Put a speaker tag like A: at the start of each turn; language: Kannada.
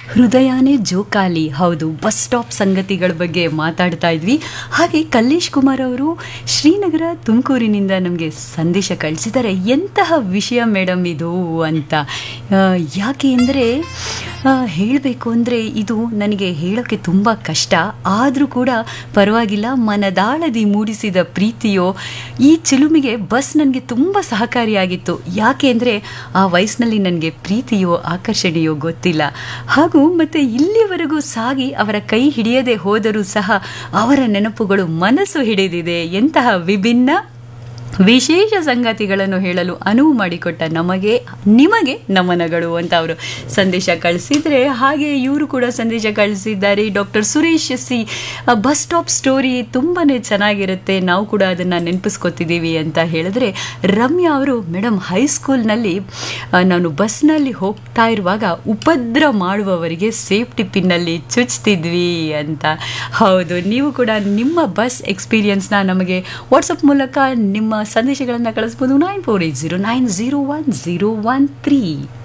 A: ಹೃದಯನೇ ಜೋಕಾಲಿ ಹೌದು ಬಸ್ ಸ್ಟಾಪ್ ಸಂಗತಿಗಳ ಬಗ್ಗೆ ಮಾತಾಡ್ತಾ ಇದ್ವಿ ಹಾಗೆ ಕಲ್ಲೇಶ್ ಕುಮಾರ್ ಅವರು ಶ್ರೀನಗರ ತುಮಕೂರಿನಿಂದ ನಮಗೆ ಸಂದೇಶ ಕಳಿಸಿದ್ದಾರೆ ಎಂತಹ ವಿಷಯ ಮೇಡಮ್ ಇದು ಅಂತ ಆ, ಯಾಕೆ ಅಂದರೆ ಹೇಳಬೇಕು ಅಂದರೆ ಇದು ನನಗೆ ಹೇಳೋಕ್ಕೆ ತುಂಬ ಕಷ್ಟ ಆದರೂ ಕೂಡ ಪರವಾಗಿಲ್ಲ ಮನದಾಳದಿ ಮೂಡಿಸಿದ ಪ್ರೀತಿಯೋ ಈ ಚಿಲುಮಿಗೆ ಬಸ್ ನನಗೆ ತುಂಬ ಸಹಕಾರಿಯಾಗಿತ್ತು ಯಾಕೆ ಅಂದರೆ ಆ ವಯಸ್ಸಿನಲ್ಲಿ ನನಗೆ ಪ್ರೀತಿಯೋ ಆಕರ್ಷಣೆಯೋ ಗೊತ್ತಿಲ್ಲ ಹಾಗೂ ಮತ್ತು ಇಲ್ಲಿವರೆಗೂ ಸಾಗಿ ಅವರ ಕೈ ಹಿಡಿಯದೆ ಹೋದರೂ ಸಹ ಅವರ ನೆನಪುಗಳು ಮನಸ್ಸು ಹಿಡಿದಿದೆ ಎಂತಹ ವಿಭಿನ್ನ ವಿಶೇಷ ಸಂಗತಿಗಳನ್ನು ಹೇಳಲು ಅನುವು ಮಾಡಿಕೊಟ್ಟ ನಮಗೆ ನಿಮಗೆ ನಮನಗಳು ಅಂತ ಅವರು ಸಂದೇಶ ಕಳಿಸಿದರೆ ಹಾಗೆ ಇವರು ಕೂಡ ಸಂದೇಶ ಕಳಿಸಿದ್ದಾರೆ doctor Suresh C bus stop story ತುಂಬಾ ಚೆನ್ನಾಗಿರುತ್ತೆ ನಾವು ಕೂಡ ಅದನ್ನು ನೆನಪಿಸ್ಕೊತಿದ್ದೀವಿ ಅಂತ ಹೇಳಿದ್ರೆ ರಮ್ಯಾ ಅವರು ಮೇಡಮ್ ಹೈಸ್ಕೂಲ್ನಲ್ಲಿ ಆ, ನಾನು ಬಸ್ನಲ್ಲಿ ಹೋಗ್ತಾ ಇರುವಾಗ ಉಪದ್ರ ಮಾಡುವವರಿಗೆ ಸೇಫ್ಟಿ ಪಿನ್ನಲ್ಲಿ ಚುಚ್ತಿದ್ವಿ ಅಂತ ಹೌದು ನೀವು ಕೂಡ ನಿಮ್ಮ ಬಸ್ ಎಕ್ಸ್ಪೀರಿಯನ್ಸ್ನ ನಮಗೆ ವಾಟ್ಸಪ್ ಮೂಲಕ ನಿಮ್ಮ ಸಂದೇಶಗಳನ್ನು ಕಳಿಸ್ಬೋದು nine four eight zero nine zero one zero one three